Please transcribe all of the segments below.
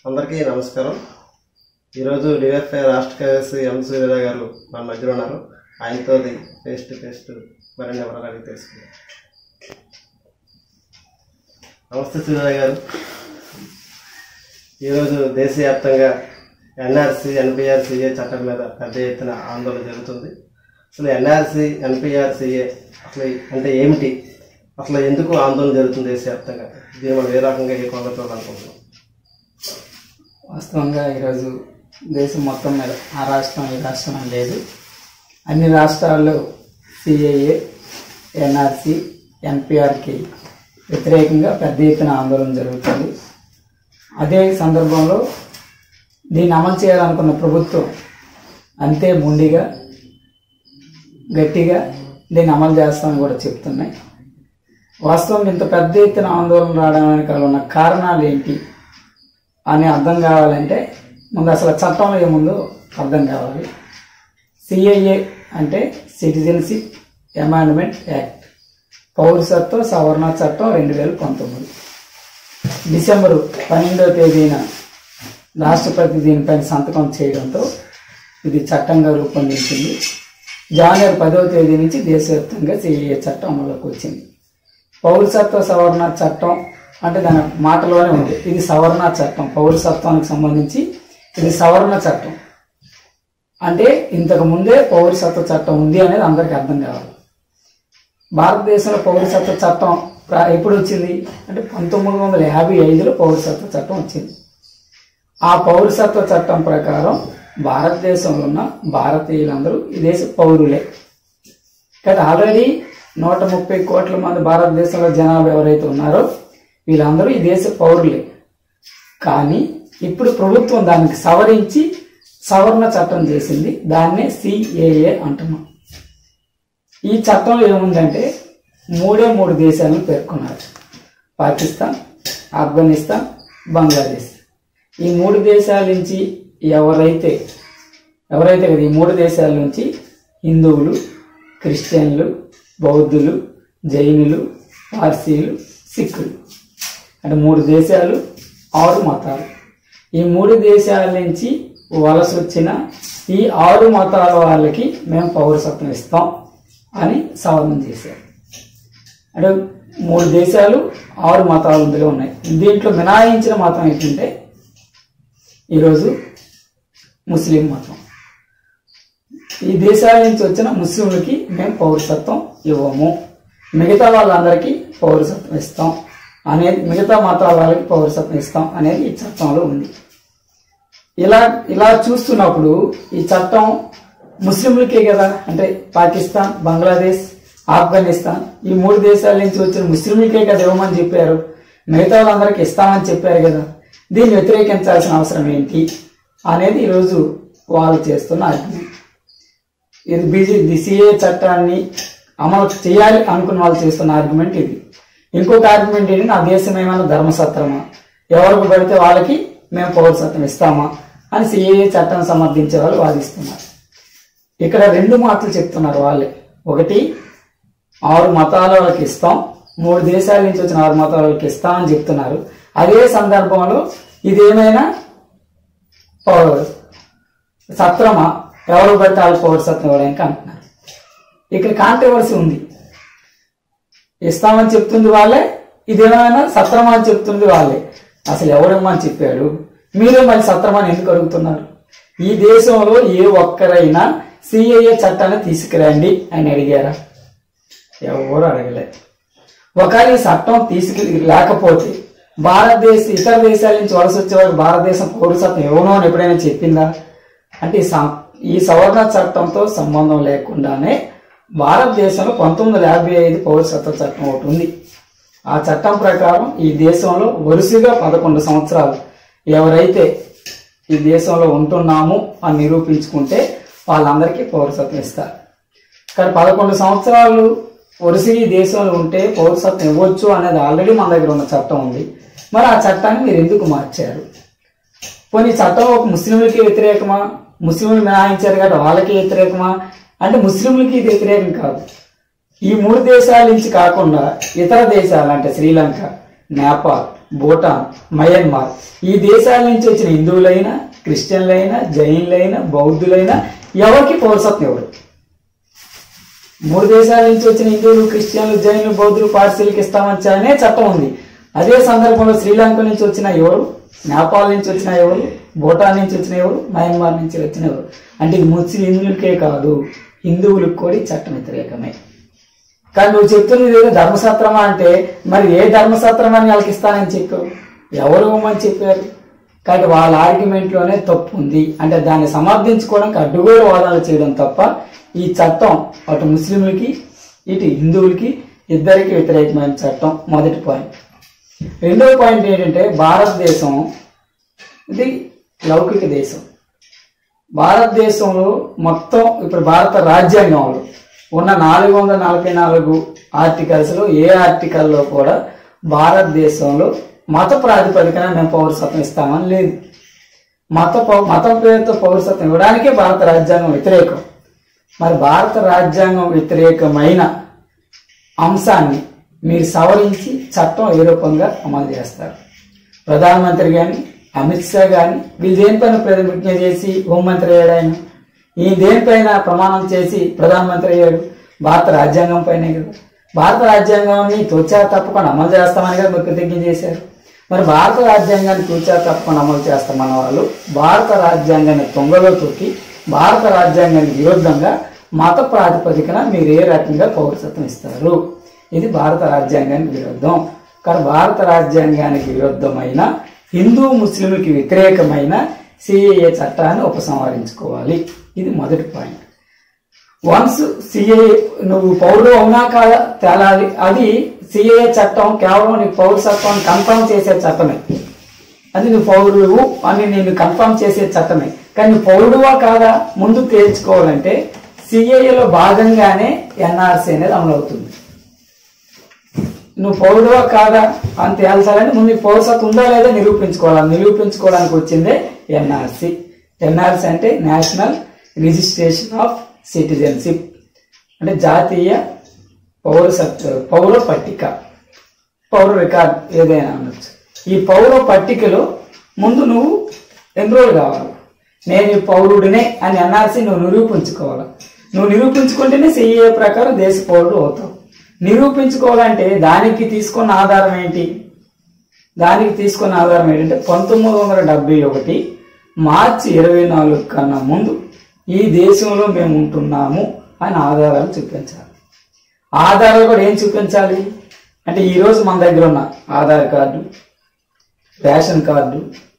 అందరికీ నమస్కారం ఈరోజు డిఎఫ్ఐ రాష్ట్ర కార్యదర్శి ఎం సూర్యరావు గారు మన మధ్యలో ఉన్నారు ఆయనతో ఫేస్ టు ఫేస్ మరిన్ని వివరాలు అడిగి తెలుసుకుందాం నమస్తే సూర్యరావు గారు ఈరోజు దేశవ్యాప్తంగా ఎన్ఆర్సి ఎన్పిఆర్ సిఏ చట్టం మీద పెద్ద ఎత్తున ఆందోళన జరుగుతుంది అసలు ఎన్ఆర్సి ఎన్పిఆర్ సిఏ అసలు అంటే ఏమిటి అసలు ఎందుకు ఆందోళన జరుగుతుంది దేశవ్యాప్తంగా దీన్ని మనం ఏ రకంగా ఏ కొనలో చూడాలనుకుంటున్నాం వాస్తవంగా ఈరోజు దేశం మొత్తం మీద ఆ రాష్ట్రం ఈ రాష్ట్రం అని లేదు అన్ని రాష్ట్రాల్లో సిఏఏ ఎన్ఆర్సి ఎన్పిఆర్కి వ్యతిరేకంగా పెద్ద ఎత్తున ఆందోళన జరుగుతుంది అదే సందర్భంలో దీన్ని అమలు చేయాలనుకున్న ప్రభుత్వం అంతే ముండిగా గట్టిగా దీన్ని అమలు చేస్తామని కూడా చెప్తున్నాయి వాస్తవం ఇంత పెద్ద ఎత్తున ఆందోళన రావడానికి ఉన్న కారణాలు ఏంటి అని అర్థం కావాలంటే ముందు అసలు చట్టంలో ఏముందో అర్థం కావాలి సిఐఏ అంటే సిటిజన్షిప్ అమెండ్మెంట్ యాక్ట్ పౌరసత్వ సవరణ చట్టం రెండు వేల పంతొమ్మిది డిసెంబరు పన్నెండవ తేదీన రాష్ట్రపతి దీనిపైన సంతకం చేయడంతో ఇది చట్టంగా రూపొందించింది జనవరి పదవ తేదీ నుంచి దేశవ్యాప్తంగా సిఐఏ చట్టం అమలులోకి వచ్చింది పౌరసత్వ సవరణ చట్టం అంటే దాని మాటలోనే ఉంది ఇది సవరణ చట్టం పౌరసత్వానికి సంబంధించి ఇది సవరణ చట్టం అంటే ఇంతకు ముందే పౌరసత్వ చట్టం ఉంది అనేది అందరికీ అర్థం కావాలి భారతదేశంలో పౌరసత్వ చట్టం ప్రా- ఎప్పుడు వచ్చింది అంటే పంతొమ్మిది వందల యాభై ఐదులో పౌరసత్వ చట్టం వచ్చింది ఆ పౌరసత్వ చట్టం ప్రకారం భారతదేశంలో ఉన్న భారతీయులందరూ ఈ దేశ పౌరులే కదా ఆల్రెడీ నూట ముప్పై కోట్ల మంది భారతదేశంలో జనాభా ఎవరైతే ఉన్నారో వీళ్ళందరూ ఈ దేశ పౌరులే కానీ ఇప్పుడు ప్రభుత్వం దానికి సవరించి సవరణ చట్టం చేసింది దాన్నే సిఏఏ అంటున్నాం ఈ చట్టంలో ఏముందంటే మూడే మూడు దేశాలను పేర్కొన్నారు పాకిస్తాన్ ఆఫ్ఘనిస్తాన్ బంగ్లాదేశ్ ఈ మూడు దేశాల నుంచి ఎవరైతే ఎవరైతే కదా ఈ మూడు దేశాల నుంచి హిందువులు క్రిస్టియన్లు బౌద్ధులు జైనులు పార్సీలు సిక్కులు అంటే మూడు దేశాలు ఆరు మతాలు ఈ మూడు దేశాల నుంచి వలస వచ్చిన ఈ ఆరు మతాల వాళ్ళకి మేము పౌరసత్వం ఇస్తాం అని సవరణ చేశారు అంటే మూడు దేశాలు ఆరు మతాలు ఇందులో ఉన్నాయి దీంట్లో మినాయించిన మతం ఏంటంటే ఈరోజు ముస్లిం మతం ఈ దేశాల నుంచి వచ్చిన ముస్లింలకి మేము పౌరసత్వం ఇవ్వము మిగతా వాళ్ళందరికీ పౌరసత్వం ఇస్తాం అనేది మిగతా మతాల వాళ్ళకి పౌరసత్వం ఇస్తాం అనేది ఈ చట్టంలో ఉంది ఇలా ఇలా చూస్తున్నప్పుడు ఈ చట్టం ముస్లింలకే కదా అంటే పాకిస్తాన్ బంగ్లాదేశ్ ఆఫ్ఘనిస్తాన్ ఈ మూడు దేశాల నుంచి వచ్చిన ముస్లింలకే కదా ఇవ్వమని చెప్పారు మిగతా వాళ్ళందరికీ ఇస్తామని చెప్పారు కదా దీన్ని వ్యతిరేకించాల్సిన అవసరం ఏంటి అనేది ఈరోజు వాళ్ళు చేస్తున్న ఆర్గ్యుమెంట్ ఇది బీజే సిఏ చట్టాన్ని అమలు చేయాలి అనుకున్న వాళ్ళు చేస్తున్న ఆర్గ్యుమెంట్ ఇది ఇంకొక ఆర్గ్యుమెంట్ ఏంటి నా దేశం ఏమైనా ధర్మసత్రమా ఎవరికి పడితే వాళ్ళకి మేము పౌరసత్వం ఇస్తామా అని సిఏఏ చట్టాన్ని సమర్థించే వాళ్ళు వాదిస్తున్నారు ఇక్కడ రెండు మాటలు చెప్తున్నారు వాళ్ళే ఒకటి ఆరు మతాల వాళ్ళకి ఇస్తాం మూడు దేశాల నుంచి వచ్చిన ఆరు మతాల వాళ్ళకి ఇస్తామని చెప్తున్నారు అదే సందర్భంలో ఇదేమైనా పౌర- సత్రమా ఎవరు పడితే వాళ్ళు పౌరసత్వం ఇవ్వడానికి అంటున్నారు ఇక్కడ కాంట్రవర్సీ ఉంది ఇస్తామని చెప్తుంది వాళ్ళే ఇదేమైనా సత్రమా అని చెప్తుంది వాళ్ళే అసలు ఎవడమ్మని చెప్పాడు మీరే మరి సత్రమని ఎందుకు అడుగుతున్నారు ఈ దేశంలో ఏ ఒక్కరైనా సిఏఏ చట్టాన్ని తీసుకురండి అని అడిగారా ఎవరు అడగలే ఒకవేళ ఈ చట్టం తీసుకు లేకపోతే భారతదేశ ఇతర దేశాల నుంచి వలస వచ్చేవారు భారతదేశం పౌరసత్వం ఇవ్వను అని ఎప్పుడైనా చెప్పిందా అంటే ఈ సం- ఈ సవరణ చట్టంతో సంబంధం లేకుండానే భారతదేశంలో పంతొమ్మిది వందల యాభై ఐదు పౌరసత్వ చట్టం ఒకటి ఉంది ఆ చట్టం ప్రకారం ఈ దేశంలో వరుసగా పదకొండు సంవత్సరాలు ఎవరైతే ఈ దేశంలో ఉంటున్నాము అని నిరూపించుకుంటే వాళ్ళందరికీ పౌరసత్వం ఇస్తారు కానీ పదకొండు సంవత్సరాలు వరుసగా ఈ దేశంలో ఉంటే పౌరసత్వం ఇవ్వచ్చు అనేది ఆల్రెడీ మన దగ్గర ఉన్న చట్టం ఉంది మరి ఆ చట్టాన్ని మీరు ఎందుకు మార్చారు పోనీ ఈ చట్టం ఒక ముస్లింలకి వ్యతిరేకమా ముస్లింలు మినహాయించారు కాబట్టి వాళ్ళకి వ్యతిరేకమా అంటే ముస్లింలకి ఇది వ్యతిరేకం కాదు ఈ మూడు దేశాల నుంచి కాకుండా ఇతర దేశాలు అంటే శ్రీలంక నేపాల్ భూటాన్ మయన్మార్ ఈ దేశాల నుంచి వచ్చిన హిందువులైనా క్రిస్టియన్లైనా జైన్లైనా బౌద్ధులైనా ఎవరికి పౌరసత్వం ఎవరు మూడు దేశాల నుంచి వచ్చిన హిందువులు క్రిస్టియన్లు జైన్లు బౌద్ధులు పార్సీలకు ఇస్తామని అనే చట్టం ఉంది అదే సందర్భంలో శ్రీలంక నుంచి వచ్చిన ఎవరు నేపాల్ నుంచి వచ్చిన ఎవరు భూటాన్ నుంచి వచ్చిన ఎవరు మయన్మార్ నుంచి వచ్చిన ఎవరు అంటే ఇది ముస్లింలకే కాదు హిందువులకు కూడా ఈ చట్టం వ్యతిరేకమే కానీ నువ్వు చెప్తున్నది ఏదో ధర్మశాస్త్రమా అంటే మరి ఏ ధర్మశాస్త్రం అని వాళ్ళకి ఇస్తానని చెప్పావు ఎవరు ఇవ్వమని చెప్పారు కాబట్టి వాళ్ళ ఆర్గ్యుమెంట్లోనే తప్పు ఉంది అంటే దాన్ని సమర్థించుకోవడానికి అడ్డుగోలు వాదనలు చేయడం తప్ప ఈ చట్టం అటు ముస్లింలకి ఇటు హిందువులకి ఇద్దరికి వ్యతిరేకమైన చట్టం మొదటి పాయింట్ రెండవ పాయింట్ ఏంటంటే భారతదేశం ఇది లౌకిక దేశం భారతదేశంలో మొత్తం ఇప్పుడు భారత రాజ్యాంగంలో ఉన్న నాలుగు వందల నలభై నాలుగు ఆర్టికల్స్లో ఏ ఆర్టికల్లో కూడా భారతదేశంలో మత ప్రాతిపదికన మేము పౌరసత్వం ఇస్తామని లేదు మత పౌ- మతం పేరుతో పౌరసత్వం ఇవ్వడానికే భారత రాజ్యాంగం వ్యతిరేకం మరి భారత రాజ్యాంగం వ్యతిరేకమైన అంశాన్ని మీరు సవరించి చట్టం ఏ రూపంగా అమలు చేస్తారు ప్రధానమంత్రి కానీ అమిత్ షా కానీ వీళ్ళు దేనిపైన ప్రతిజ్ఞ చేసి హోంమంత్రి అయ్యాడు ఆయన ఈ దేనిపైన ప్రమాణం చేసి ప్రధానమంత్రి అయ్యాడు భారత రాజ్యాంగం పైనే కదా భారత రాజ్యాంగాన్ని తూచా తప్పకుండా అమలు చేస్తామని కదా మీరు ప్రతిజ్ఞ చేశారు మరి భారత రాజ్యాంగాన్ని తూచా తప్పకుండా అమలు చేస్తామన్న వాళ్ళు భారత రాజ్యాంగాన్ని తొంగలో తొక్కి భారత రాజ్యాంగానికి విరుద్ధంగా మత ప్రాతిపదికన మీరు ఏ రకంగా పౌరసత్వం ఇస్తారు ఇది భారత రాజ్యాంగానికి విరుద్ధం కానీ భారత రాజ్యాంగానికి విరుద్ధమైన హిందూ ముస్లింలకి వ్యతిరేకమైన సిఏఏ చట్టాన్ని ఉపసంహరించుకోవాలి ఇది మొదటి పాయింట్ వన్స్ సిఏ నువ్వు పౌరుడు అవునా కాదా తేలాలి అది సిఏఏ చట్టం కేవలం నీ పౌరసత్వాన్ని కన్ఫర్మ్ చేసే చట్టమే అది నువ్వు పౌరుడు అని నేను కన్ఫర్మ్ చేసే చట్టమే కానీ నువ్వు పౌరుడువా కాదా ముందు తేల్చుకోవాలంటే సిఏఏలో భాగంగానే ఎన్ఆర్సీ అనేది అమలు అవుతుంది నువ్వు పౌరుడువా కాదా అని తేల్చాలని ముందు నీ పౌరసత్వం ఉందా లేదా నిరూపించుకోవాలి నిరూపించుకోవడానికి వచ్చిందే ఎన్ఆర్సీ ఎన్ఆర్సీ అంటే నేషనల్ రిజిస్ట్రేషన్ ఆఫ్ సిటిజన్షిప్ అంటే జాతీయ పౌరసత్వ పౌర పట్టిక పౌర రికార్డ్ ఏదైనా అనొచ్చు ఈ పౌర పట్టికలో ముందు నువ్వు ఎన్రోల్ కావాలి నేను ఈ పౌరుడినే అని ఎన్ఆర్సీ నువ్వు నిరూపించుకోవాలి నువ్వు నిరూపించుకుంటేనే సిఏ ప్రకారం దేశ పౌరుడు అవుతావు నిరూపించుకోవాలంటే దానికి తీసుకున్న ఆధారం ఏంటి దానికి తీసుకున్న ఆధారం ఏంటంటే పంతొమ్మిది వందల డెబ్బై ఒకటి మార్చి ఇరవై నాలుగు కన్నా ముందు ఈ దేశంలో మేము ఉంటున్నాము అని ఆధారాలు చూపించాలి ఆధారాలు కూడా ఏం చూపించాలి అంటే ఈరోజు మన దగ్గర ఉన్న Aadhaar card ration card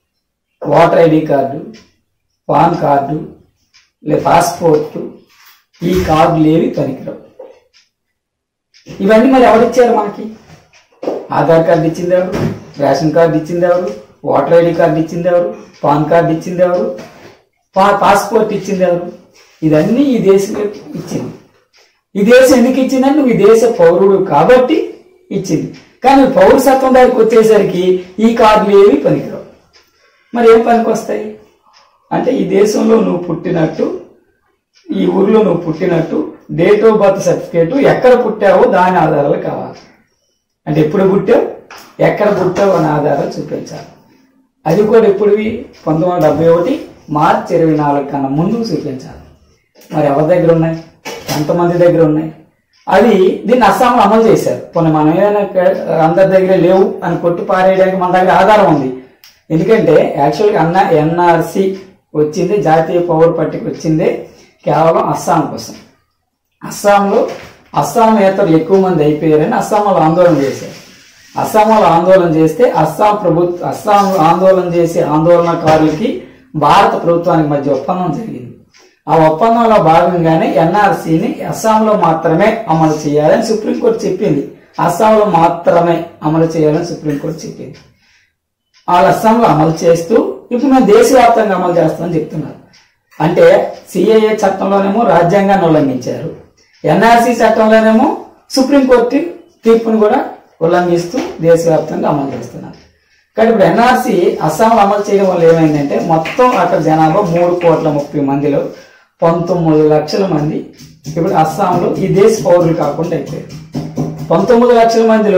voter ID card PAN card లే పాస్పోర్ట్ ఈ కార్డులు ఏవి పనికిరావు ఇవన్నీ మరి ఎవరిచ్చారు మనకి ఆధార్ కార్డు ఇచ్చింది ఎవరు రేషన్ కార్డు ఇచ్చింది ఎవరు ఓటర్ ఐడి కార్డు ఇచ్చింది ఎవరు పాన్ కార్డు ఇచ్చింది ఎవరు పా పాస్పోర్ట్ ఇచ్చింది ఎవరు ఇదన్నీ ఈ దేశం ఇచ్చింది ఈ దేశం ఎందుకు ఇచ్చిందంటే నువ్వు ఈ దేశ పౌరుడు కాబట్టి ఇచ్చింది కానీ పౌరసత్వం దగ్గరికి వచ్చేసరికి ఈ కార్డులు ఏవి పనికిరావు మరి ఏం పనికి వస్తాయి అంటే ఈ దేశంలో నువ్వు పుట్టినట్టు ఈ ఊర్లో నువ్వు పుట్టినట్టు డేట్ ఆఫ్ బర్త్ సర్టిఫికేట్ ఎక్కడ పుట్టావో దాని ఆధారాలు కావాలి అంటే ఎప్పుడు పుట్టావు ఎక్కడ పుట్టావు అనే ఆధారాలు చూపించాలి అది కూడా ఎప్పుడువి పంతొమ్మిది వందల డెబ్బై ఒకటి మార్చి ఇరవై నాలుగు కన్నా ముందు చూపించాలి మరి ఎవరి దగ్గర ఉన్నాయి ఎంతమంది దగ్గర ఉన్నాయి అది దీన్ని అస్సాంలో అమలు చేశారు కొన్ని మనం ఏదైనా క- అందరి దగ్గర లేవు అని కొట్టి పారేయడానికి మన దగ్గర ఆధారం ఉంది ఎందుకంటే యాక్చువల్గా అన్న ఎన్ఆర్సి వచ్చింది జాతీయ పౌర పట్టిక వచ్చిందే కేవలం అస్సాం కోసం అస్సాంలో అస్సాం నేతలు ఎక్కువ మంది అయిపోయారని అస్సాంలో ఆందోళన చేశారు అస్సాంలో ఆందోళన చేస్తే అస్సాం ప్రభుత్వ అస్సాం ఆందోళన చేసే ఆందోళనకారులకి భారత ప్రభుత్వానికి మధ్య ఒప్పందం జరిగింది ఆ ఒప్పందంలో భాగంగానే ఎన్ఆర్సీని అస్సాంలో మాత్రమే అమలు చేయాలని సుప్రీంకోర్టు చెప్పింది అస్సాంలో మాత్రమే అమలు చేయాలని సుప్రీంకోర్టు చెప్పింది వాళ్ళ అస్సాంలో అమలు చేస్తూ ఇప్పుడు మేము దేశవ్యాప్తంగా అమలు చేస్తామని చెప్తున్నారు అంటే సిఏఏ చట్టంలోనేమో రాజ్యాంగాన్ని ఉల్లంఘించారు ఎన్ఆర్సీ చట్టంలోనేమో సుప్రీంకోర్టు తీర్పును కూడా ఉల్లంఘిస్తూ దేశవ్యాప్తంగా అమలు చేస్తున్నారు కానీ ఇప్పుడు ఎన్ఆర్సీ అస్సాంలో అమలు చేయడం వల్ల ఏమైందంటే మొత్తం అక్కడ జనాభా మూడు కోట్ల ముప్పై మందిలో పంతొమ్మిది లక్షల మంది ఇప్పుడు అస్సాంలో ఈ దేశ పౌరులు కాకుండా అయిపోయారు పంతొమ్మిది లక్షల మందిలో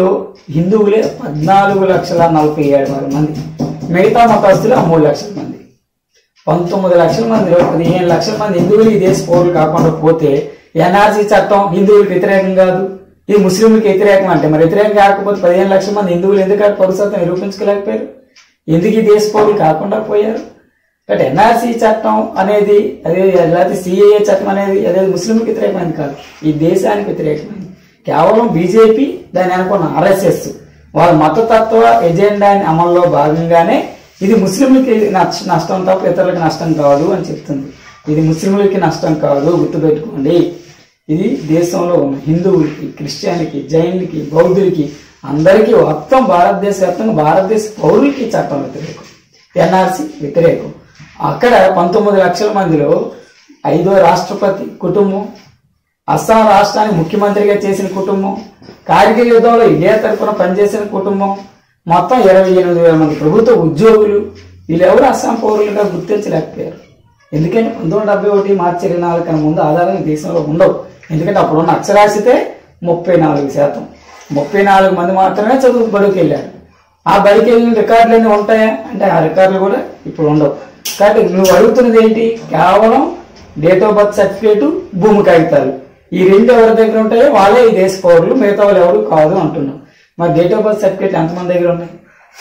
హిందువులే పద్నాలుగు లక్షల నలభై ఏడు వేల మంది మిగతా మతస్థులు ఆ మూడు లక్షల మంది పంతొమ్మిది లక్షల మందిలో పదిహేను లక్షల మంది హిందువులు ఈ దేశ పౌరులు కాకుండా పోతే ఎన్ఆర్సీ చట్టం హిందువులకు వ్యతిరేకం కాదు ఇది ముస్లింలకు వ్యతిరేకం అంటే మరి వ్యతిరేకం కాకపోతే పదిహేను లక్షల మంది హిందువులు ఎందుకు అటు పౌరసత్వం నిరూపించుకోలేకపోయారు ఎందుకు ఈ దేశ పౌరులు కాకుండా పోయారు కాబట్టి ఎన్ఆర్సీ చట్టం అనేది అదే లేకపోతే సిఏఏ చట్టం అనేది అదే ముస్లింలకు వ్యతిరేకమైనది కాదు ఈ దేశానికి వ్యతిరేకమైనది కేవలం బీజేపీ దాని అనుకున్న ఆర్ఎస్ఎస్ వాళ్ళ మతతత్వ ఎజెండాని అమల్లో భాగంగానే ఇది ముస్లింలకి నష్ట- నష్టం తప్ప ఇతరులకు నష్టం కాదు అని చెప్తుంది ఇది ముస్లింలకి నష్టం కాదు గుర్తుపెట్టుకోండి ఇది దేశంలో ఉన్న హిందువులకి క్రిస్టియన్లకి జైన్లకి బౌద్ధులకి అందరికీ మొత్తం భారతదేశ వ్యాప్తంగా భారతదేశ పౌరులకి ఈ చట్టం వ్యతిరేకం ఎన్ఆర్సి వ్యతిరేకం అక్కడ పంతొమ్మిది లక్షల మందిలో ఐదో రాష్ట్రపతి కుటుంబం అస్సాం రాష్ట్రానికి ముఖ్యమంత్రిగా చేసిన కుటుంబం కార్గిల్ యుద్ధంలో ఇండియా తరఫున పనిచేసిన కుటుంబం మొత్తం ఇరవై ఎనిమిది వేల మంది ప్రభుత్వ ఉద్యోగులు వీళ్ళెవరు అస్సాం పౌరులుగా గుర్తించలేకపోయారు ఎందుకంటే పంతొమ్మిది వందల డెబ్బై ఒకటి మార్చి ఇరవై నాలుగు కన్నా ముందు ఆధారం ఈ దేశంలో ఉండవు ఎందుకంటే అప్పుడున్న అక్షరాస్యతే ముప్పై నాలుగు శాతం ముప్పై నాలుగు మంది మాత్రమే చదువు బడికి వెళ్ళారు ఆ బడికి వెళ్ళిన రికార్డులన్నీ ఉంటాయా అంటే ఆ రికార్డులు కూడా ఇప్పుడు ఉండవు కాబట్టి నువ్వు అడుగుతున్నది ఏంటి కేవలం డేట్ ఆఫ్ బర్త్ సర్టిఫికేట్ భూమి కాగితాలు ఈ రెండు ఎవరి దగ్గర ఉంటాయో వాళ్ళే ఈ దేశ పౌరులు మిగతా వాళ్ళు ఎవరు కాదు అంటున్నాం మరి డేట్ ఆఫ్ బర్త్ సర్టిఫికేట్ ఎంతమంది దగ్గర ఉన్నాయి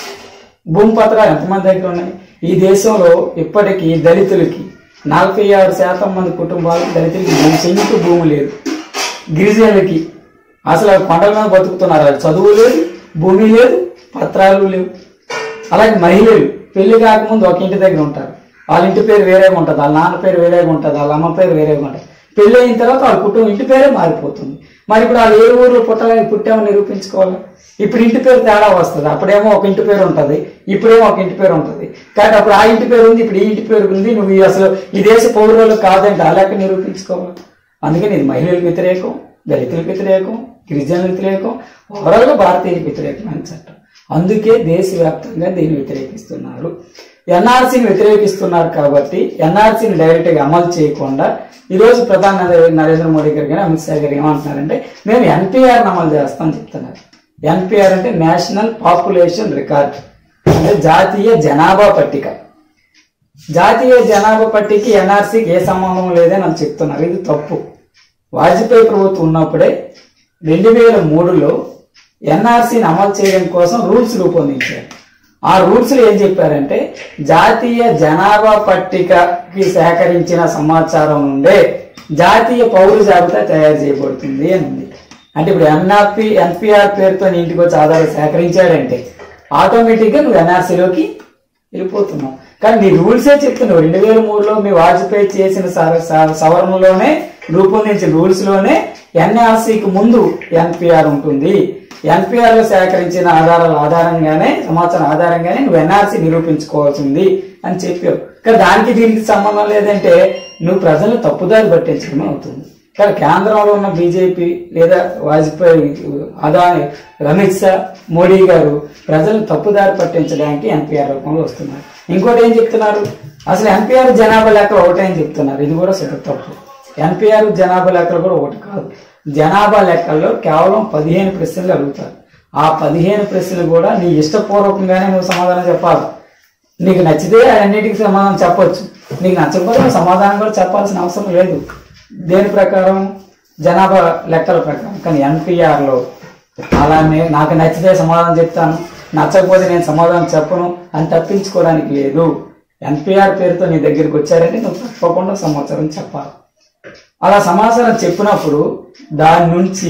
భూమి పత్రాలు ఎంతమంది దగ్గర ఉన్నాయి ఈ దేశంలో ఇప్పటికీ దళితులకి నలభై ఆరు శాతం మంది కుటుంబాలు దళితులకి భూమి సెంటు భూమి లేదు గిరిజనులకి అసలు కొండల మీద బతుకుతున్నారు వాళ్ళు చదువు లేదు భూమి లేదు పత్రాలు లేవు అలాగే మహిళలు పెళ్లి కాకముందు ఒక ఇంటి దగ్గర ఉంటారు వాళ్ళ ఇంటి పేరు వేరేగా ఉంటుంది వాళ్ళ నాన్న పేరు వేరేగా ఉంటుంది వాళ్ళ అమ్మ పేరు వేరేగా ఉంటుంది పెళ్లి అయిన తర్వాత వాళ్ళ కుటుంబం ఇంటి పేరే మారిపోతుంది మరి ఇప్పుడు వాళ్ళు ఏ ఊరు పుట్టాలని పుట్టామని నిరూపించుకోవాలి ఇప్పుడు ఇంటి పేరు తేడా వస్తుంది అప్పుడేమో ఒక ఇంటి పేరు ఉంటుంది ఇప్పుడేమో ఒక ఇంటి పేరు ఉంటుంది కాబట్టి అప్పుడు ఆ ఇంటి పేరు ఉంది ఇప్పుడు ఈ ఇంటి పేరు ఉంది నువ్వు ఈ అసలు ఈ దేశ పౌరులు కాదంటే అలాగే నిరూపించుకోవాలి అందుకని ఇది మహిళలకు వ్యతిరేకం దళితులకు వ్యతిరేకం గిరిజనులకు వ్యతిరేకం ఓవరాల్గా భారతీయులకు వ్యతిరేకమైన చట్టం అందుకే దేశవ్యాప్తంగా దీన్ని వ్యతిరేకిస్తున్నారు ఎన్ఆర్సీని వ్యతిరేకిస్తున్నారు కాబట్టి ఎన్ఆర్సీని డైరెక్ట్గా అమలు చేయకుండా ఈరోజు ప్రధాని నరే- నరేంద్ర మోడీ గారు కానీ అమిత్ షా గారు ఏమంటున్నారంటే మేము ఎన్పిఆర్ అమలు చేస్తామని చెప్తున్నారు ఎన్పిఆర్ అంటే నేషనల్ పాపులేషన్ రికార్డ్ అంటే జాతీయ జనాభా పట్టిక జాతీయ జనాభా పట్టికి ఎన్ఆర్సీకి ఏ సంబంధం లేదని వాళ్ళు చెప్తున్నారు ఇది తప్పు వాజ్పేయి ప్రభుత్వం ఉన్నప్పుడే రెండు వేల మూడులో ఎన్ఆర్సీని అమలు చేయడం కోసం రూల్స్ రూపొందించారు ఆ రూల్స్ ఏం చెప్పారంటే జాతీయ జనాభా పట్టికకి సేకరించిన సమాచారం నుండే జాతీయ పౌర జాబితా తయారు చేయబడుతుంది అని ఉంది అంటే ఇప్పుడు ఎన్ఆర్పి ఎన్పిఆర్ పేరుతో నీ ఇంటికి వచ్చి ఆధారాలు సేకరించాడంటే ఆటోమేటిక్గా నువ్వు ఎన్ఆర్సీలోకి వెళ్ళిపోతున్నావు కానీ నీ రూల్సే చెప్తున్నావు రెండు వేల మూడులో మీ వాజ్పేయి చేసిన సవ- సవ- సవరణలోనే రూపొందించిన రూల్స్ లోనే ఎన్ఆర్సీకి ముందు ఎన్పిఆర్ ఉంటుంది ఎన్పిఆర్ లో సేకరించిన ఆధారాల ఆధారంగానే సమాచారం ఆధారంగానే నువ్వు ఎన్ఆర్సీ నిరూపించుకోవాల్సింది అని చెప్పావు కానీ దానికి దీనికి సంబంధం లేదంటే నువ్వు ప్రజలను తప్పుదారి పట్టించడమే అవుతుంది కానీ కేంద్రంలో ఉన్న బీజేపీ లేదా వాజ్పేయి అదాని అమిత్ షా మోడీ గారు ప్రజలను తప్పుదారి పట్టించడానికి ఎన్పిఆర్ రూపంలో వస్తున్నారు ఇంకోటి ఏం చెప్తున్నారు అసలు ఎన్పిఆర్ జనాభా లెక్కలు ఒకటే అని చెప్తున్నారు ఇది కూడా శుద్ధ తప్పు ఎన్పిఆర్ జనాభా లెక్కలు కూడా ఒకటి కాదు జనాభా లెక్కల్లో కేవలం పదిహేను ప్రశ్నలు అడుగుతారు ఆ పదిహేను ప్రశ్నలు కూడా నీ ఇష్టపూర్వకంగానే నువ్వు సమాధానం చెప్పాలి నీకు నచ్చితే అన్నిటికీ సమాధానం చెప్పొచ్చు నీకు నచ్చకపోతే నువ్వు సమాధానం కూడా చెప్పాల్సిన అవసరం లేదు దేని ప్రకారం జనాభా లెక్కల ప్రకారం కానీ NPR లో అలానే నాకు నచ్చితే సమాధానం చెప్తాను నచ్చకపోతే నేను సమాధానం చెప్పను అని తప్పించుకోవడానికి లేదు ఎన్పిఆర్ పేరుతో నీ దగ్గరికి వచ్చారంటే నువ్వు తప్పకుండా సమాచారం చెప్పాలి అలా సమాచారం చెప్పినప్పుడు దాని నుంచి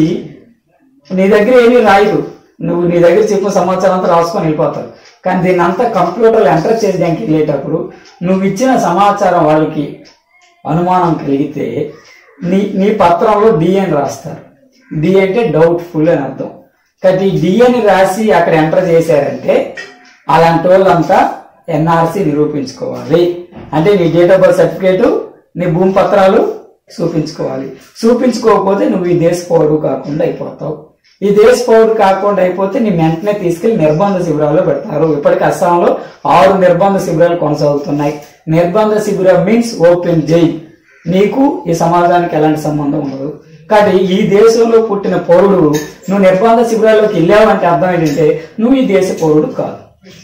నీ దగ్గర ఏమీ రాయదు నువ్వు నీ దగ్గర చెప్పిన సమాచారం అంతా రాసుకొని వెళ్ళిపోతావు కానీ దీన్ని అంతా కంప్యూటర్లో ఎంటర్ చేయడానికి వెళ్ళేటప్పుడు నువ్వు ఇచ్చిన సమాచారం వాళ్ళకి అనుమానం కలిగితే నీ నీ పత్రంలో డి అని రాస్తారు డి అంటే డౌట్ఫుల్ అని అర్థం కాబట్టి ఈ డి అని రాసి అక్కడ ఎంటర్ చేశారంటే అలాంటి వాళ్ళంతా ఎన్ఆర్సి నిరూపించుకోవాలి అంటే నీ డేట్ ఆఫ్ బర్త్ సర్టిఫికేట్ నీ భూమి పత్రాలు చూపించుకోవాలి చూపించుకోకపోతే నువ్వు ఈ దేశ పౌరుడు కాకుండా అయిపోతావు ఈ దేశ పౌరుడు కాకుండా అయిపోతే నీ వెంటనే తీసుకెళ్లి నిర్బంధ శిబిరాల్లో పెడతారు ఇప్పటికి అస్సాంలో ఆరు నిర్బంధ శిబిరాలు కొనసాగుతున్నాయి నిర్బంధ శిబిరం మీన్స్ ఓపెన్ జైల్ నీకు ఈ సమాజానికి ఎలాంటి సంబంధం ఉండదు కాబట్టి ఈ దేశంలో పుట్టిన పౌరుడు నువ్వు నిర్బంధ శిబిరాల్లోకి వెళ్ళావంటే అర్థం ఏంటంటే నువ్వు ఈ దేశ పౌరుడు కాదు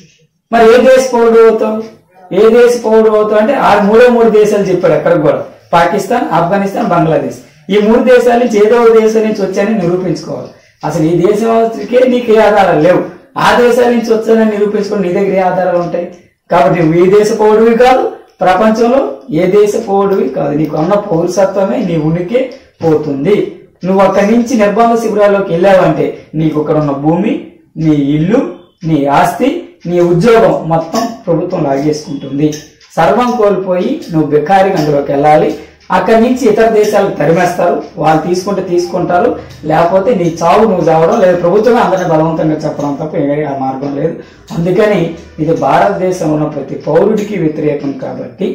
మరి ఏ దేశ పౌరుడు అవుతావు ఏ దేశ పౌరుడు అవుతావు అంటే ఆ మూడో మూడు దేశాలు చెప్పాడు ఎక్కడికి కూడా పాకిస్తాన్ ఆఫ్ఘనిస్తాన్ బంగ్లాదేశ్ ఈ మూడు దేశాల నుంచి ఏదో ఒక దేశం నుంచి వచ్చానని నిరూపించుకోవాలి అసలు ఈ దేశంకే నీకు ఏ ఆధారాలు లేవు ఆ దేశాల నుంచి వచ్చానని నిరూపించుకొని నీ దగ్గర ఏ ఆధారాలు ఉంటాయి కాబట్టి నువ్వు ఏ దేశ పౌరుడివి కాదు ప్రపంచంలో ఏ దేశ పౌరుడివి కాదు నీకు ఉన్న పౌరసత్వమే నీ ఉనికి పోతుంది నువ్వు అక్కడి నుంచి నిర్బంధ శిబిరాల్లోకి వెళ్ళావంటే నీకు అక్కడ ఉన్న భూమి నీ ఇల్లు నీ ఆస్తి నీ ఉద్యోగం మొత్తం ప్రభుత్వం లాగేసుకుంటుంది సర్వం కోల్పోయి నువ్వు బెకారిగా అందులోకి వెళ్ళాలి అక్కడి నుంచి ఇతర దేశాలకు తరిమేస్తారు వాళ్ళు తీసుకుంటే తీసుకుంటారు లేకపోతే నీ చావు నువ్వు చావడం లేదా ప్రభుత్వమే అందరిని బలవంతంగా చెప్పడం తప్ప ఏ ఆ మార్గం లేదు అందుకని ఇది భారతదేశంలో ఉన్న ప్రతి పౌరుడికి వ్యతిరేకం కాబట్టి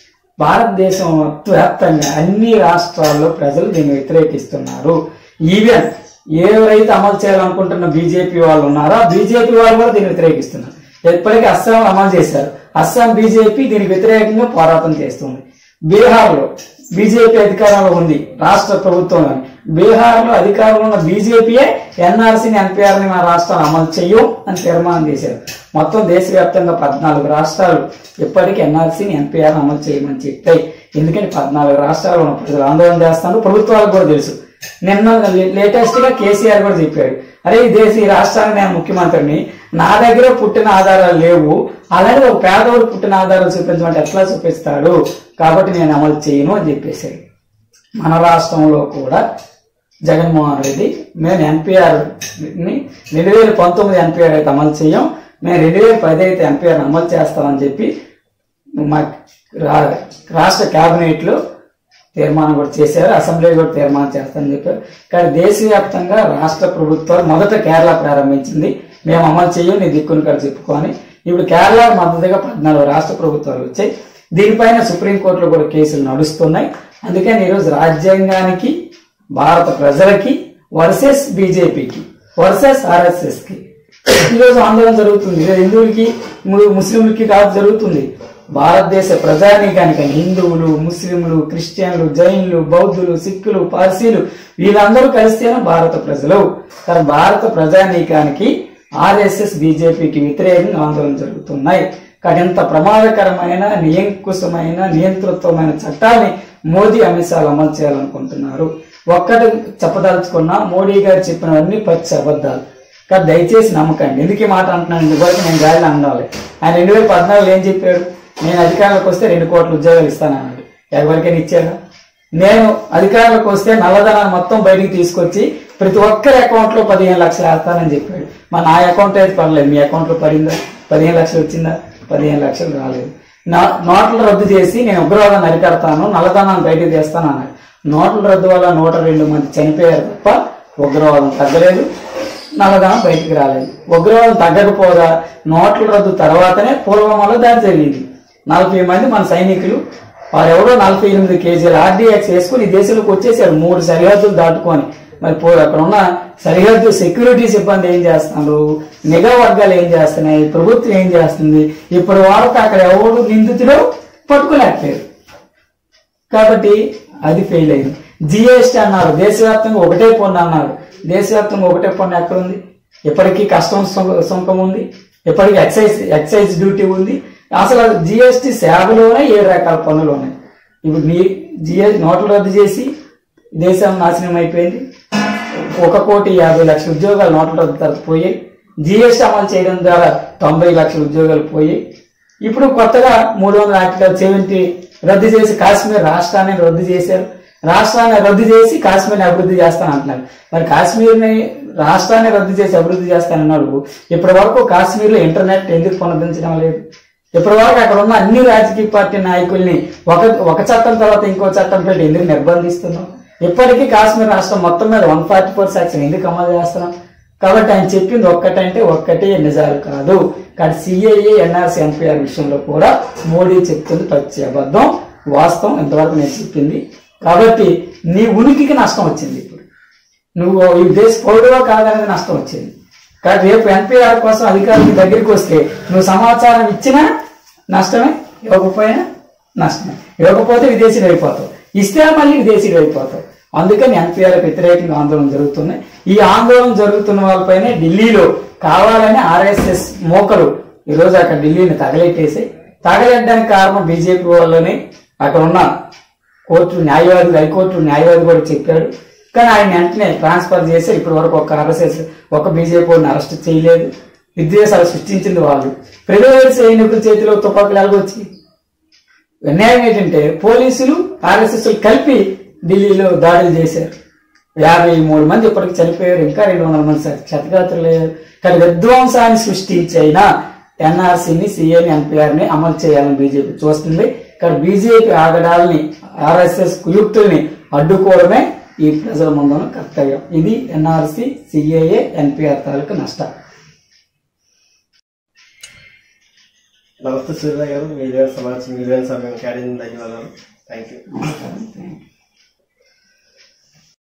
భారతదేశం వ్యాప్తంగా అన్ని రాష్ట్రాల్లో ప్రజలు దీన్ని వ్యతిరేకిస్తున్నారు ఈవెన్ ఎవరైతే అమలు చేయాలనుకుంటున్న బీజేపీ వాళ్ళు ఉన్నారో ఆ బీజేపీ వాళ్ళు కూడా దీన్ని వ్యతిరేకిస్తున్నారు ఎప్పటికీ అస్సాం అమలు చేశారు అస్సాం బీజేపీ దీనికి వ్యతిరేకంగా పోరాటం చేస్తుంది బీహార్లో బీజేపీ అధికారంలో ఉంది రాష్ట్ర ప్రభుత్వంలో బీహార్లో అధికారంలో ఉన్న బీజేపీయే ఎన్ఆర్సీని ఎన్పిఆర్ని మా రాష్ట్రాలు అమలు చెయ్యం అని తీర్మానం చేశారు మొత్తం దేశవ్యాప్తంగా పద్నాలుగు రాష్ట్రాలు ఇప్పటికీ ఎన్ఆర్సీని ఎన్పిఆర్ అమలు చేయమని చెప్పాయి ఎందుకని పద్నాలుగు రాష్ట్రాలు ఉన్న ప్రజలు ఆందోళన చేస్తున్నారు ప్రభుత్వాలకు కూడా తెలుసు నిన్న లేటెస్ట్ గా కేసీఆర్ కూడా చెప్పాడు అరే ఈ దేశ ఈ రాష్ట్రానికి నేను ముఖ్యమంత్రిని నా దగ్గర పుట్టిన ఆధారాలు లేవు అలాగే ఒక పేదవాడు పుట్టిన ఆధారాలు చూపించమంటే ఎట్లా చూపిస్తాడు కాబట్టి నేను అమలు చేయను అని చెప్పేశాడు మన రాష్ట్రంలో కూడా జగన్మోహన్ రెడ్డి మేము ఎన్పిఆర్ ని రెండు వేల పంతొమ్మిది ఎన్పిఆర్ అయితే అమలు చేయం మేము రెండు వేల పది అయితే ఎన్పిఆర్ అమలు చేస్తామని చెప్పి మా రా- రాష్ట్ర కేబినెట్ లో తీర్మానం కూడా చేశారు అసెంబ్లీ కూడా తీర్మానం చేస్తామని చెప్పారు కానీ దేశవ్యాప్తంగా రాష్ట్ర ప్రభుత్వాలు మొదట కేరళ ప్రారంభించింది మేము అమలు చేయం నీ దిక్కుని కూడా చెప్పుకొని ఇప్పుడు కేరళ మద్దతుగా పద్నాలుగు రాష్ట్ర ప్రభుత్వాలు వచ్చాయి దీనిపైన సుప్రీంకోర్టులో కూడా కేసులు నడుస్తున్నాయి అందుకని ఈరోజు రాజ్యాంగానికి భారత ప్రజలకి వర్సెస్ బీజేపీకి వర్సెస్ ఆర్ఎస్ఎస్ కి ఈరోజు ఆందోళన జరుగుతుంది ఇది హిందువులకి ము- ముస్లింలకి కాదు జరుగుతుంది భారతదేశ ప్రజానీకానికి హిందువులు ముస్లింలు క్రిస్టియన్లు జైన్లు బౌద్ధులు సిక్కులు పార్సీలు వీళ్ళందరూ కలిస్తేనే భారత ప్రజలు కానీ భారత ప్రజానీకానికి ఆర్ఎస్ఎస్ బీజేపీకి వ్యతిరేకంగా ఆందోళన జరుగుతున్నాయి కానీ ఇంత ప్రమాదకరమైన నియంకుశమైన నియంతృత్వమైన చట్టాన్ని మోదీ అమిత్ షాలు అమలు చేయాలనుకుంటున్నారు ఒక్కటి చెప్పదలుచుకున్న మోడీ గారు చెప్పినవన్నీ పచ్చి అబద్ధాలు కానీ దయచేసి నమ్మకండి ఎందుకు ఈ మాట అంటున్నాను ఇదివరకు నేను గాలిని అనాలి ఆయన రెండు వేల పద్నాలుగులో ఏం చెప్పాడు నేను అధికారంలోకి వస్తే రెండు కోట్ల ఉద్యోగాలు ఇస్తానన్నాడు ఎవరికైనా ఇచ్చాడా నేను అధికారంలోకి వస్తే నల్లధనాన్ని మొత్తం బయటికి తీసుకొచ్చి ప్రతి ఒక్కరి అకౌంట్ లో పదిహేను లక్షలు వేస్తానని చెప్పాడు మా నా అకౌంట్ అయితే పడలేదు మీ అకౌంట్ లో పడిందా పదిహేను లక్షలు వచ్చిందా పదిహేను లక్షలు రాలేదు నా నోట్లు రద్దు చేసి నేను ఉగ్రవాదాన్ని అరికడతాను నల్లధనాన్ని బయటికి తీస్తాను అన్నాడు నోట్ల రద్దు వల్ల నూట రెండు మంది చనిపోయారు తప్ప ఉగ్రవాదం తగ్గలేదు నల్లధనం బయటికి రాలేదు ఉగ్రవాదం తగ్గకపోగా నోట్ల రద్దు తర్వాతనే పుల్వామాలో దాడి జరిగింది నలభై మంది మన సైనికులు వారెవరో నలభై ఎనిమిది కేజీల ఆర్డీఎక్స్ వేసుకుని ఈ దేశంలోకి వచ్చేసారు మూడు సరిహద్దులు దాటుకొని మరి పో అక్కడ ఉన్న సరిహద్దు సెక్యూరిటీ సిబ్బంది ఏం చేస్తున్నారు నిఘా వర్గాలు ఏం చేస్తున్నాయి ప్రభుత్వం ఏం చేస్తుంది ఇప్పటి వరకు అక్కడ ఎవరు నిందితులు పట్టుకోలేకపోయారు కాబట్టి అది ఫెయిల్ అయింది జిఎస్టీ అన్నారు దేశవ్యాప్తంగా ఒకటే పన్ను అన్నారు దేశవ్యాప్తంగా ఒకటే పన్ను ఎక్కడ ఉంది ఇప్పటికీ కస్టమ్స్ సుంక- సుంకం ఉంది ఇప్పటికీ ఎక్సైజ్ ఎక్సైజ్ డ్యూటీ ఉంది అసలు జిఎస్టీ సేవలోనే ఏడు రకాల పన్నులు ఉన్నాయి ఇప్పుడు నీ జిఎస్ నోట్లు రద్దు చేసి దేశం నాశనం అయిపోయింది ఒక కోటి యాభై లక్షల ఉద్యోగాలు నోట్ల రద్దు తర్వాత పోయాయి జిఎస్టీ అమలు చేయడం ద్వారా తొంభై లక్షల ఉద్యోగాలు పోయాయి ఇప్పుడు కొత్తగా మూడు వందల ఆర్టికల్ సెవెంటీ రద్దు చేసి కాశ్మీర్ రాష్ట్రాన్ని రద్దు చేశారు రాష్ట్రాన్ని రద్దు చేసి కాశ్మీర్ని అభివృద్ధి చేస్తానంటున్నారు మరి కాశ్మీర్ని రాష్ట్రాన్ని రద్దు చేసి అభివృద్ధి చేస్తానన్నారు ఇప్పటి వరకు కాశ్మీర్లో ఇంటర్నెట్ ఎందుకు పునరుద్ధరించడం లేదు ఇప్పటి వరకు అక్కడ ఉన్న అన్ని రాజకీయ పార్టీ నాయకుల్ని ఒక ఒక చట్టం తర్వాత ఇంకో చట్టం పెట్టి ఎందుకు నిర్బంధిస్తున్నాం ఇప్పటికీ కాశ్మీర్ రాష్ట్రం మొత్తం మీద వన్ ఫార్టీ ఫోర్ సెక్షన్ ఎందుకు అమలు చేస్తున్నాం కాబట్టి ఆయన చెప్పింది ఒక్కటంటే ఒక్కటే నిజాలు కాదు కానీ సిఏఏ ఎన్ఆర్సీ ఎన్పిఆర్ విషయంలో కూడా మోడీ చెప్తుంది పచ్చి అబద్ధం వాస్తవం ఇంతవరకు నేను చెప్పింది కాబట్టి నీ ఉనికికి నష్టం వచ్చింది ఇప్పుడు నువ్వు ఈ దేశ పౌరుడుగా కాదనేది నష్టం వచ్చింది కాబట్టి రేపు ఎన్పిఆర్ కోసం అధికారులకి దగ్గరికి వస్తే నువ్వు సమాచారం ఇచ్చినా నష్టమే ఇవ్వకపోయినా నష్టమే ఇవ్వకపోతే విదేశీయుడు అయిపోతావు ఇస్తే మళ్ళీ విదేశీయుడు అయిపోతావు అందుకని ఎన్పిఆర్ వ్యతిరేకంగా ఆందోళన జరుగుతున్నాయి ఈ ఆందోళన జరుగుతున్న వాళ్ళపైనే ఢిల్లీలో కావాలని ఆర్ఎస్ఎస్ మోకలు ఈరోజు అక్కడ ఢిల్లీని తగలెట్టేసి తగలెట్టడానికి కారణం బీజేపీ వాళ్ళని అక్కడ ఉన్న కోర్టు న్యాయవాది హైకోర్టు న్యాయవాది కూడా చెప్పాడు కానీ ఆయన వెంటనే ట్రాన్స్ఫర్ చేసి ఇప్పటి వరకు ఒక ఆర్ఎస్ఎస్ ఒక బీజేపీ వాడిని అరెస్ట్ చేయలేదు విద్వేషాలు సృష్టించింది వాళ్ళు ప్రైవేట్ సైనికుల చేతిలో తుపాకులు ఎలాగొచ్చి అన్యాయం ఏంటంటే పోలీసులు ఆర్ఎస్ఎస్ కలిపి ఢిల్లీలో దాడులు చేశారు యాభై మూడు మంది ఇప్పటికి చనిపోయారు ఇంకా రెండు వందల మంది క్షతగాత్రులు అయ్యారు కానీ విధ్వంసాన్ని సృష్టించైనా ఎన్ఆర్సీని సిఏని ఎన్పిఆర్ని అమలు చేయాలని బీజేపీ చూస్తుంది ఇక్కడ బీజేపీ ఆగడాలని ఆర్ఎస్ఎస్ కుయుక్తుల్ని అడ్డుకోవడమే ఈ ప్రజల ముందున్న కర్తవ్యం ఇది ఎన్ఆర్సీ సిఏఏ ఎన్పిఆర్ తాలూకు నష్టం నమస్తే సూర్య గారు మీ విలువైన సమాచారం మీ విలువైన సమయం కేటాయించిన ధన్యవాదాలు థ్యాంక్ యూ Thank you.